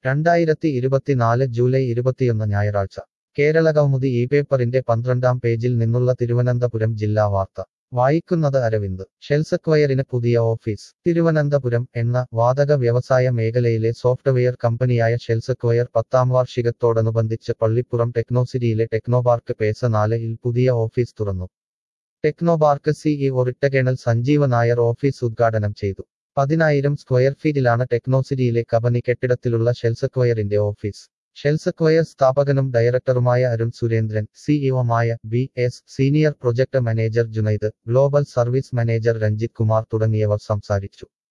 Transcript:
രണ്ടായിരത്തി ഇരുപത്തിനാല് ജൂലൈ ഇരുപത്തിയൊന്ന് ഞായറാഴ്ച കേരള കൗമുദി ഈ പേപ്പറിന്റെ പന്ത്രണ്ടാം പേജിൽ നിന്നുള്ള തിരുവനന്തപുരം ജില്ലാ വാർത്ത വായിക്കുന്നത് അരവിന്ദ് ഷെൽസക്വയറിന് പുതിയ ഓഫീസ് തിരുവനന്തപുരം എന്ന വാതക വ്യവസായ മേഖലയിലെ സോഫ്റ്റ്വെയർ കമ്പനിയായ ഷെൽസക്വയർ പത്താം വാർഷികത്തോടനുബന്ധിച്ച് പള്ളിപ്പുറം ടെക്നോസിറ്റിയിലെ ടെക്നോപാർക്ക് പേസ നാലിൽ പുതിയ ഓഫീസ് തുറന്നു Technopark CEO retired colonel Sanjeeva Nair office ഉദ്ഘാടനം ചെയ്തു പതിനായിരം സ്ക്വയർ ഫീറ്റിലാണ് ടെക്നോസിറ്റിയിലെ കബനി കെട്ടിടത്തിലുള്ള ഷെൽസക്വയറിന്റെ ഓഫീസ് ഷെൽസക്വയർ സ്ഥാപകനും ഡയറക്ടറുമായ അരുൺ സുരേന്ദ്രൻ സിഇഒമായ B S senior project manager Junaid global service manager Ranjith Kumar തുടങ്ങിയവർ സംസാരിച്ചു